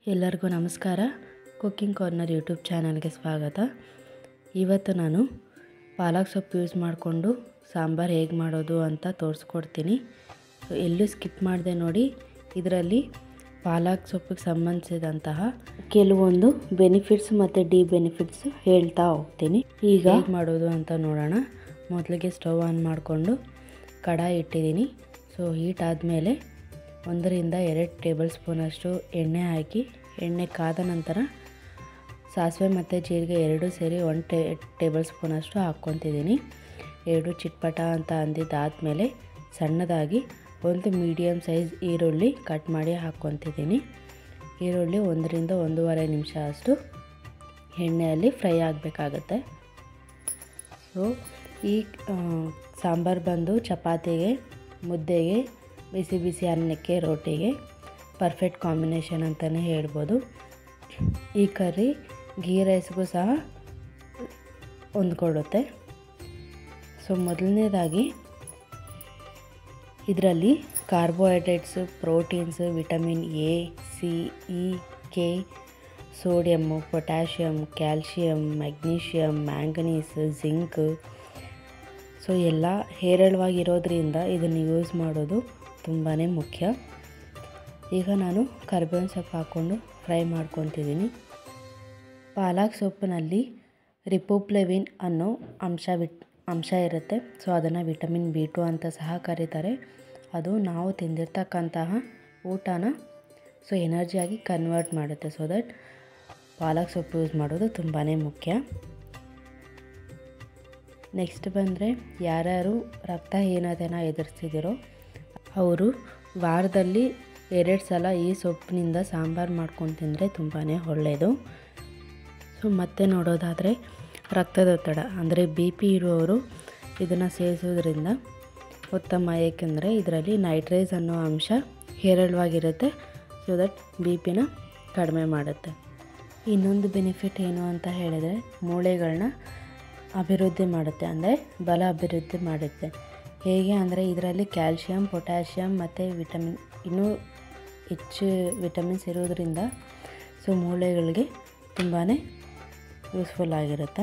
ಎಲ್ಲರಿಗೂ ನಮಸ್ಕಾರ cooking corner YouTube ಚಾನಲ್ಗೆ ಸ್ವಾಗತ ಇವತ್ತು ನಾನು ಪಾಲಕ್ ಸೊಪ್ಪು ಯೂಸ್ ಮಾಡಿಕೊಂಡು ಸಾಂಬಾರು ಹೇಗೆ ಮಾಡೋದು ಅಂತ ತೋರಿಸ್ಕೊಡ್ತೀನಿ ಸೊ ಎಲ್ಲೂ ಸ್ಕಿಪ್ ಮಾಡಿದೆ ನೋಡಿ ಇದರಲ್ಲಿ ಪಾಲಕ್ ಸೊಪ್ಪಿಗೆ ಸಂಬಂಧಿಸಿದಂತಹ ಕೆಲವೊಂದು ಬೆನಿಫಿಟ್ಸ್ ಮತ್ತು ಡಿ ಬೆನಿಫಿಟ್ಸ್ ಹೇಳ್ತಾ ಹೋಗ್ತೀನಿ ಈಗ ಹೇಗೆ ಮಾಡೋದು ಅಂತ ನೋಡೋಣ ಮೊದಲಿಗೆ ಸ್ಟವ್ ಆನ್ ಮಾಡಿಕೊಂಡು ಕಡಾಯಿ ಇಟ್ಟಿದ್ದೀನಿ ಸೊ ಹೀಟ್ ಆದಮೇಲೆ ಒಂದರಿಂದ ಎರಡು ಟೇಬಲ್ ಸ್ಪೂನಷ್ಟು ಎಣ್ಣೆ ಹಾಕಿ ಎಣ್ಣೆ ಕಾದ ನಂತರ ಸಾಸಿವೆ ಮತ್ತು ಜೀರಿಗೆ ಎರಡೂ ಸೇರಿ ಒನ್ ಟೇ ಟೇಬಲ್ ಸ್ಪೂನಷ್ಟು ಹಾಕ್ಕೊತಿದ್ದೀನಿ ಎರಡು ಚಿಟ್ಪಟ ಅಂತ ಅಂದಿದ್ದಾದಮೇಲೆ ಸಣ್ಣದಾಗಿ ಒಂದು ಮೀಡಿಯಮ್ ಸೈಜ್ ಈರುಳ್ಳಿ ಕಟ್ ಮಾಡಿ ಹಾಕ್ಕೊತಿದ್ದೀನಿ ಈರುಳ್ಳಿ ಒಂದರಿಂದ ಒಂದೂವರೆ ನಿಮಿಷ ಅಷ್ಟು ಎಣ್ಣೆಯಲ್ಲಿ ಫ್ರೈ ಆಗಬೇಕಾಗತ್ತೆ ಸೊ ಈ ಸಾಂಬಾರು ಬಂದು ಚಪಾತಿಗೆ ಮುದ್ದೆಗೆ ಬಿಸಿ ಬಿಸಿ ಅನ್ನಕ್ಕೆ ರೋಟಿಗೆ ಪರ್ಫೆಕ್ಟ್ ಕಾಂಬಿನೇಷನ್ ಅಂತಲೇ ಹೇಳ್ಬೋದು ಈ ಕರ್ರಿ ಗೀ ರೈಸ್ಗೂ ಸಹ ಹೊಂದ್ಕೊಡುತ್ತೆ ಸೊ ಮೊದಲನೇದಾಗಿ ಇದರಲ್ಲಿ carbohydrates proteins vitamin A C E K sodium potassium calcium magnesium manganese zinc so ಎಲ್ಲ ಹೇರಳವಾಗಿರೋದ್ರಿಂದ ಇದನ್ನು ಯೂಸ್ ಮಾಡೋದು ತುಂಬಾ ಮುಖ್ಯ ಈಗ ನಾನು ಕರ್ಬೇವಿನ ಸೊಪ್ಪು ಹಾಕ್ಕೊಂಡು ಫ್ರೈ ಮಾಡ್ಕೊತಿದ್ದೀನಿ ಪಾಲಕ್ ಸೊಪ್ಪಿನಲ್ಲಿ ರಿಪೋಪ್ಲೆವಿನ್ ಅನ್ನೋ ಅಂಶ ವಿಟ್ ಅಂಶ ಇರುತ್ತೆ ಸೊ ಅದನ್ನು ವಿಟಮಿನ್ ಬಿ ಟು ಅಂತ ಸಹ ಕರೀತಾರೆ ಅದು ನಾವು ತಿಂದಿರ್ತಕ್ಕಂತಹ ಊಟನ ಸೊ ಎನರ್ಜಿಯಾಗಿ ಕನ್ವರ್ಟ್ ಮಾಡುತ್ತೆ ಸೊ ದಟ್ ಪಾಲಕ್ ಸೊಪ್ಪು ಯೂಸ್ ಮಾಡೋದು ತುಂಬಾ ಮುಖ್ಯ ನೆಕ್ಸ್ಟ್ ಬಂದರೆ ಯಾರ್ಯಾರು ರಕ್ತಹೀನತೆನ ಎದುರಿಸ್ತಿದ್ದೀರೋ ಅವರು ವಾರದಲ್ಲಿ ಎರಡು ಸಲ ಈ ಸೊಪ್ಪಿನಿಂದ ಸಾಂಬಾರು ಮಾಡ್ಕೊಂಡು ತಿಂದರೆ ತುಂಬಾ ಒಳ್ಳೆಯದು ಸೊ ಮತ್ತೆ ನೋಡೋದಾದರೆ ರಕ್ತದೊತ್ತಡ ಅಂದರೆ ಬಿ ಪಿ ಇರುವವರು ಇದನ್ನು ಸೇವಿಸೋದ್ರಿಂದ ಉತ್ತಮ ಏಕೆಂದರೆ ಇದರಲ್ಲಿ ನೈಟ್ರೇಸ್ ಅನ್ನೋ ಅಂಶ ಹೇರಳವಾಗಿರುತ್ತೆ ಸೊ ದಟ್ ಬಿ ಪಿನ ಕಡಿಮೆ ಮಾಡುತ್ತೆ ಇನ್ನೊಂದು ಬೆನಿಫಿಟ್ ಏನು ಅಂತ ಹೇಳಿದರೆ ಮೂಳೆಗಳನ್ನ ಅಭಿವೃದ್ಧಿ ಮಾಡುತ್ತೆ ಅಂದರೆ ಬಲ ಅಭಿವೃದ್ಧಿ ಮಾಡುತ್ತೆ ಹೇಗೆ ಅಂದರೆ ಇದರಲ್ಲಿ ಕ್ಯಾಲ್ಶಿಯಂ ಪೊಟ್ಯಾಷಿಯಮ್ ಮತ್ತು ವಿಟಮಿನ್ ಇನ್ನೂ ಹೆಚ್ಚು ವಿಟಮಿನ್ಸ್ ಇರೋದ್ರಿಂದ ಸೊ ಮೂಳೆಗಳಿಗೆ ತುಂಬಾ ಯೂಸ್ಫುಲ್ ಆಗಿರುತ್ತೆ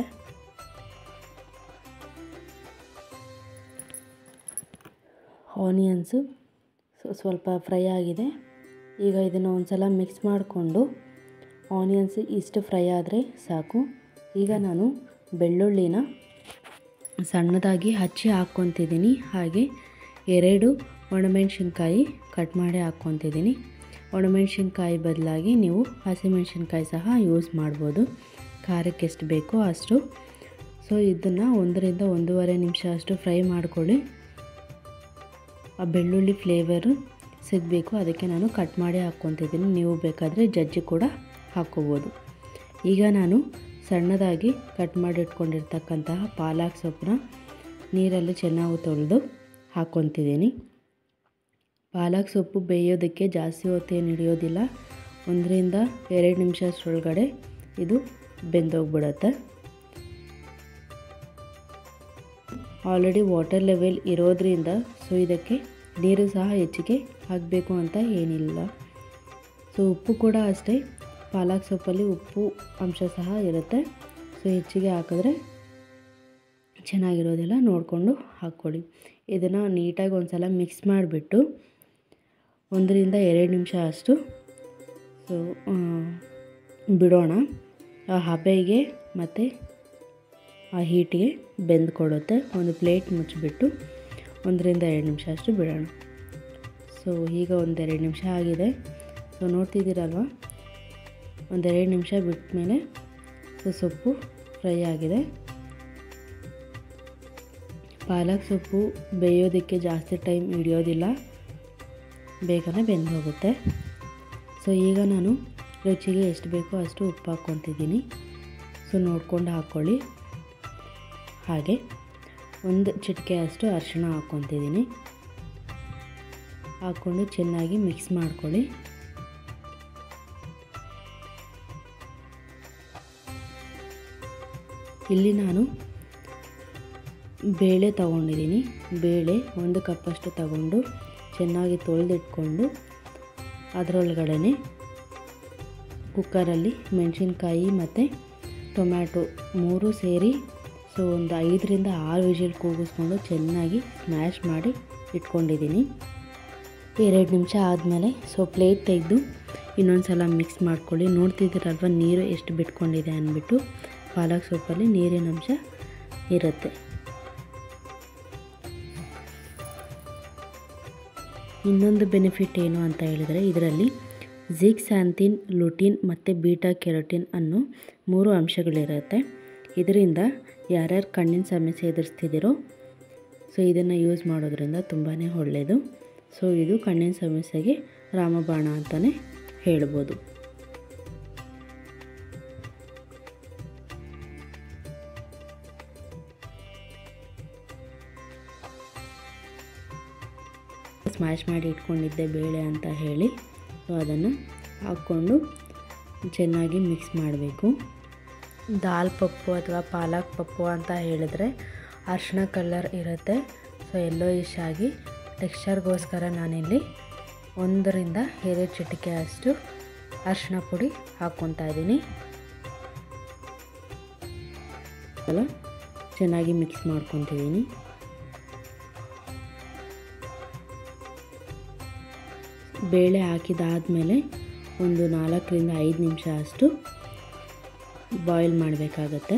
ಆನಿಯನ್ಸು ಸ್ವಲ್ಪ ಫ್ರೈ ಆಗಿದೆ ಈಗ ಇದನ್ನು ಒಂದು ಸಲ ಮಿಕ್ಸ್ ಮಾಡಿಕೊಂಡು ಆನಿಯನ್ಸ್ ಇಷ್ಟು ಫ್ರೈ ಆದರೆ ಸಾಕು ಈಗ ನಾನು ಬೆಳ್ಳುಳ್ಳಿನ ಸಣ್ಣದಾಗಿ ಹಚ್ಚಿ ಹಾಕ್ಕೊತಿದ್ದೀನಿ ಹಾಗೆ ಎರಡು ಒಣಮೆಣ್ಸಿನ್ಕಾಯಿ ಕಟ್ ಮಾಡಿ ಹಾಕ್ಕೊತಿದ್ದೀನಿ ಒಣಮೆಣ್ಸಿನ್ಕಾಯಿ ಬದಲಾಗಿ ನೀವು ಹಸಿಮೆಣ್ಸಿನ್ಕಾಯಿ ಸಹ ಯೂಸ್ ಮಾಡ್ಬೋದು ಖಾರಕ್ಕೆ ಎಷ್ಟು ಬೇಕೋ ಅಷ್ಟು ಸೊ ಇದನ್ನು ಒಂದರಿಂದ ಒಂದೂವರೆ ನಿಮಿಷ ಅಷ್ಟು ಫ್ರೈ ಮಾಡ್ಕೊಳ್ಳಿ ಆ ಬೆಳ್ಳುಳ್ಳಿ ಫ್ಲೇವರು ಸಿಗಬೇಕು ಅದಕ್ಕೆ ನಾನು ಕಟ್ ಮಾಡಿ ಹಾಕ್ಕೊತಿದ್ದೀನಿ ನೀವು ಬೇಕಾದರೆ ಜಜ್ಜಿ ಕೂಡ ಹಾಕ್ಕೋಬೋದು ಈಗ ನಾನು ಸಣ್ಣದಾಗಿ ಕಟ್ ಮಾಡಿ ಇಟ್ಕೊಂಡಿರ್ತಕ್ಕಂತಹ ಪಾಲಕ್ ಸೊಪ್ಪನ್ನ ನೀರಲ್ಲಿ ಚೆನ್ನಾಗಿ ತೊಳೆದು ಹಾಕ್ಕೊತಿದ್ದೀನಿ ಪಾಲಕ್ ಸೊಪ್ಪು ಬೇಯೋದಕ್ಕೆ ಜಾಸ್ತಿ ಹೊತ್ತೇನು ಹಿಡಿಯೋದಿಲ್ಲ ಒಂದರಿಂದ ಎರಡು ನಿಮಿಷ ಅಷ್ಟರೊಳಗಡೆ ಇದು ಬೆಂದೋಗ್ಬಿಡುತ್ತೆ ಆಲ್ರೆಡಿ ವಾಟರ್ ಲೆವೆಲ್ ಇರೋದ್ರಿಂದ ಸೊ ಇದಕ್ಕೆ ನೀರು ಸಹ ಹೆಚ್ಚಿಗೆ ಹಾಕಬೇಕು ಅಂತ ಏನಿಲ್ಲ ಸೊ ಉಪ್ಪು ಕೂಡ ಅಷ್ಟೇ ಪಾಲಕ್ ಸೊಪ್ಪಲ್ಲಿ ಉಪ್ಪು ಅಂಶ ಸಹ ಇರುತ್ತೆ ಸೊ ಹೆಚ್ಚಿಗೆ ಹಾಕಿದ್ರೆ ಚೆನ್ನಾಗಿರೋದಿಲ್ಲ ನೋಡಿಕೊಂಡು ಹಾಕ್ಕೊಳ್ಳಿ ಇದನ್ನು ನೀಟಾಗಿ ಒಂದು ಸಲ ಮಿಕ್ಸ್ ಮಾಡಿಬಿಟ್ಟು ಒಂದರಿಂದ ಎರಡು ನಿಮಿಷ ಅಷ್ಟು ಸೊ ಬಿಡೋಣ ಆ ಹಬೆಗೆ ಮತ್ತು ಆ ಹೀಟಿಗೆ ಬೆಂದ್ಕೊಡುತ್ತೆ ಒಂದು ಪ್ಲೇಟ್ ಮುಚ್ಚಿಬಿಟ್ಟು ಒಂದರಿಂದ ಎರಡು ನಿಮಿಷ ಅಷ್ಟು ಬಿಡೋಣ ಸೊ ಈಗ ಒಂದೆರಡು ನಿಮಿಷ ಆಗಿದೆ ಸೊ ನೋಡ್ತಿದ್ದೀರಲ್ವ ಒಂದೆರಡು ನಿಮಿಷ ಬಿಟ್ಟ ಮೇಲೆ ಸೊ ಸೊಪ್ಪು ಫ್ರೈ ಆಗಿದೆ ಪಾಲಕ್ ಸೊಪ್ಪು ಬೇಯೋದಕ್ಕೆ ಜಾಸ್ತಿ ಟೈಮ್ ಹಿಡಿಯೋದಿಲ್ಲ ಬೇಗನೆ ಬೆಂದು ಹೋಗುತ್ತೆ ಸೊ ಈಗ ನಾನು ರುಚಿಗೆ ಎಷ್ಟು ಬೇಕೋ ಅಷ್ಟು ಉಪ್ಪು ಹಾಕ್ಕೊತಿದ್ದೀನಿ ಸೊ ನೋಡ್ಕೊಂಡು ಹಾಕ್ಕೊಳ್ಳಿ ಹಾಗೆ ಒಂದು ಚಿಟಿಕೆ ಅಷ್ಟು ಅರಿಶಿಣ ಹಾಕ್ಕೊತಿದ್ದೀನಿ ಹಾಕ್ಕೊಂಡು ಚೆನ್ನಾಗಿ ಮಿಕ್ಸ್ ಮಾಡ್ಕೊಳ್ಳಿ ಇಲ್ಲಿ ನಾನು ಬೇಳೆ ತಗೊಂಡಿದ್ದೀನಿ ಬೇಳೆ ಒಂದು ಕಪ್ಪಷ್ಟು ತಗೊಂಡು ಚೆನ್ನಾಗಿ ತೊಳೆದಿಟ್ಕೊಂಡು ಅದರೊಳಗಡೆ ಕುಕ್ಕರಲ್ಲಿ ಮೆಣಸಿನ್ಕಾಯಿ ಮತ್ತು ಟೊಮ್ಯಾಟೊ ಮೂರು ಸೇರಿ ಸೊ ಒಂದು ಐದರಿಂದ ಆರು ವಿಜಿಲ್ ಕೂಗಿಸ್ಕೊಂಡು ಚೆನ್ನಾಗಿ ಸ್ಮ್ಯಾಶ್ ಮಾಡಿ ಇಟ್ಕೊಂಡಿದ್ದೀನಿ ಎರಡು ನಿಮಿಷ ಆದಮೇಲೆ ಸೊ ಪ್ಲೇಟ್ ತೆಗೆದು ಇನ್ನೊಂದು ಸಲ ಮಿಕ್ಸ್ ಮಾಡ್ಕೊಳ್ಳಿ ನೋಡ್ತಿದ್ದೀರಲ್ವ ನೀರು ಎಷ್ಟು ಬಿಟ್ಕೊಂಡಿದೆ ಅಂದ್ಬಿಟ್ಟು ಪಾಲಕ್ ಸೊಪ್ಪಲ್ಲಿ ನೀರಿನ ಅಂಶ ಇರುತ್ತೆ ಇನ್ನೊಂದು ಬೆನಿಫಿಟ್ ಏನು ಅಂತ ಹೇಳಿದರೆ ಇದರಲ್ಲಿ ಜಿಕ್ಸ್ಯಾಂಥಿನ್ ಲುಟಿನ್ ಮತ್ತು ಬೀಟಾ ಕೆರೋಟಿನ್ ಅನ್ನೋ ಮೂರು ಅಂಶಗಳಿರುತ್ತೆ ಇದರಿಂದ ಯಾರ್ಯಾರು ಕಣ್ಣಿನ ಸಮಸ್ಯೆ ಎದುರಿಸ್ತಿದ್ದೀರೋ ಸೊ ಇದನ್ನು ಯೂಸ್ ಮಾಡೋದ್ರಿಂದ ತುಂಬಾ ಒಳ್ಳೆಯದು ಸೊ ಇದು ಕಣ್ಣಿನ ಸಮಸ್ಯೆಗೆ ರಾಮಬಾಣ ಅಂತಲೇ ಹೇಳ್ಬೋದು ಸ್ಮ್ಯಾಶ್ ಮಾಡಿ ಇಟ್ಕೊಂಡಿದ್ದೆ ಬೇಳೆ ಅಂತ ಹೇಳಿ ಸೊ ಅದನ್ನು ಹಾಕ್ಕೊಂಡು ಚೆನ್ನಾಗಿ ಮಿಕ್ಸ್ ಮಾಡಬೇಕು ದಾಲ್ ಪಪ್ಪು ಅಥವಾ ಪಾಲಕ್ ಪಪ್ಪು ಅಂತ ಹೇಳಿದ್ರೆ ಅರ್ಶಿಣ ಕಲರ್ ಇರುತ್ತೆ ಸೊ ಎಲ್ಲೋ ಇಶ್ ಆಗಿ ಟೆಕ್ಸ್ಚರ್ಗೋಸ್ಕರ ನಾನಿಲ್ಲಿ ಒಂದರಿಂದ ಎರಡು ಚಿಟಿಕೆ ಅಷ್ಟು ಅರಿಶಿಣ ಪುಡಿ ಹಾಕ್ಕೊತಾ ಇದ್ದೀನಿ ಅಲ್ಲ ಚೆನ್ನಾಗಿ ಮಿಕ್ಸ್ ಮಾಡ್ಕೊತಿದ್ದೀನಿ ಬೇಳೆ ಹಾಕಿದಾದಮೇಲೆ ಒಂದು ನಾಲ್ಕರಿಂದ ಐದು ನಿಮಿಷ ಅಷ್ಟು ಬಾಯ್ಲ್ ಮಾಡಬೇಕಾಗತ್ತೆ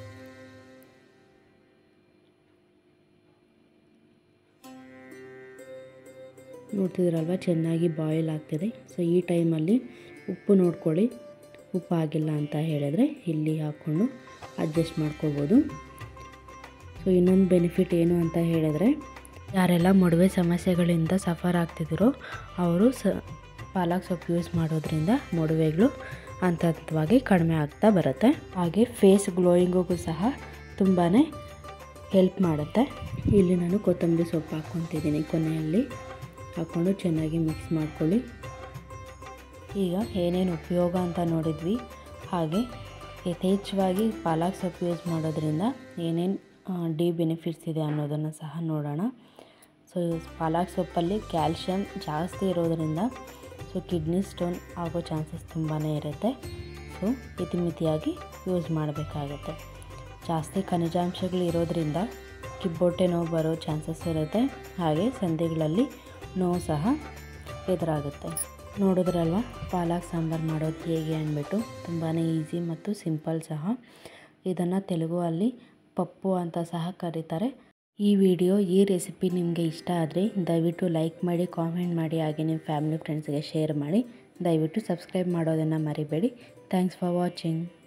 ನೋಡ್ತಿದ್ರಲ್ವ ಚೆನ್ನಾಗಿ ಬಾಯ್ಲ್ ಆಗ್ತಿದೆ ಸೊ ಈ ಟೈಮಲ್ಲಿ ಉಪ್ಪು ನೋಡ್ಕೊಳ್ಳಿ ಉಪ್ಪು ಆಗಿಲ್ಲ ಅಂತ ಹೇಳಿದ್ರೆ ಇಲ್ಲಿ ಹಾಕ್ಕೊಂಡು ಅಡ್ಜಸ್ಟ್ ಮಾಡ್ಕೋಬೋದು ಸೊ ಇನ್ನೊಂದು ಬೆನಿಫಿಟ್ ಏನು ಅಂತ ಹೇಳಿದ್ರೆ ಯಾರೆಲ್ಲ ಮೊಡವೆ ಸಮಸ್ಯೆಗಳಿಂದ ಸಫರ್ ಆಗ್ತಿದ್ದೀರೋ ಅವರು ಸ ಪಾಲಕ್ ಸೊಪ್ಪು ಯೂಸ್ ಮಾಡೋದ್ರಿಂದ ಮೊಡವೆಗಳು ಹಂತ ಹಂತವಾಗಿ ಕಡಿಮೆ ಆಗ್ತಾ ಬರುತ್ತೆ ಹಾಗೆ ಫೇಸ್ ಗ್ಲೋಯಿಂಗಿಗೂ ಸಹ ತುಂಬಾ ಹೆಲ್ಪ್ ಮಾಡುತ್ತೆ ಇಲ್ಲಿ ನಾನು ಕೊತ್ತಂಬರಿ ಸೊಪ್ಪು ಹಾಕ್ಕೊತಿದ್ದೀನಿ ಕೊನೆಯಲ್ಲಿ ಹಾಕ್ಕೊಂಡು ಚೆನ್ನಾಗಿ ಮಿಕ್ಸ್ ಮಾಡ್ಕೊಳ್ಳಿ ಈಗ ಏನೇನು ಉಪಯೋಗ ಅಂತ ನೋಡಿದ್ವಿ ಹಾಗೆ ಯಥೇಚ್ಛವಾಗಿ ಪಾಲಕ್ ಸೊಪ್ಪು ಯೂಸ್ ಮಾಡೋದ್ರಿಂದ ಏನೇನು ಡಿ ಬೆನಿಫಿಟ್ಸ್ ಇದೆ ಅನ್ನೋದನ್ನು ಸಹ ನೋಡೋಣ ಸೊ ಪಾಲಕ್ ಸೊಪ್ಪಲ್ಲಿ ಕ್ಯಾಲ್ಶಿಯಂ ಜಾಸ್ತಿ ಇರೋದರಿಂದ ಸೊ ಕಿಡ್ನಿ ಸ್ಟೋನ್ ಆಗೋ ಚಾನ್ಸಸ್ ತುಂಬಾ ಇರುತ್ತೆ ಸೊ ಇತಿಮಿತಿಯಾಗಿ ಯೂಸ್ ಮಾಡಬೇಕಾಗತ್ತೆ ಜಾಸ್ತಿ ಖನಿಜಾಂಶಗಳು ಇರೋದ್ರಿಂದ ಕಿಬ್ಬೊಟ್ಟೆ ನೋವು ಬರೋ ಚಾನ್ಸಸ್ ಇರುತ್ತೆ ಹಾಗೆ ಸಂಧಿಗಳಲ್ಲಿ ನೋವು ಸಹ ಎದುರಾಗುತ್ತೆ ನೋಡಿದ್ರಲ್ವ ಪಾಲಕ್ ಸಾಂಬಾರು ಮಾಡೋದು ಹೇಗೆ ಅಂದ್ಬಿಟ್ಟು ತುಂಬಾ ಈಸಿ ಮತ್ತು ಸಿಂಪಲ್ ಸಹ ಇದನ್ನು ತೆಲುಗುವಲ್ಲಿ ಪಪ್ಪು ಅಂತ ಸಹ ಕರೀತಾರೆ ಈ ವಿಡಿಯೋ ಈ ರೆಸಿಪಿ ನಿಮಗೆ ಇಷ್ಟ ಆದರೆ ದಯವಿಟ್ಟು ಲೈಕ್ ಮಾಡಿ ಕಾಮೆಂಟ್ ಮಾಡಿ ಹಾಗೆ ನಿಮ್ಮ ಫ್ಯಾಮಿಲಿ ಫ್ರೆಂಡ್ಸ್ಗೆ ಶೇರ್ ಮಾಡಿ ದಯವಿಟ್ಟು ಸಬ್ಸ್ಕ್ರೈಬ್ ಮಾಡೋದನ್ನು ಮರಿಬೇಡಿ ಥ್ಯಾಂಕ್ಸ್ ಫಾರ್ ವಾಚಿಂಗ್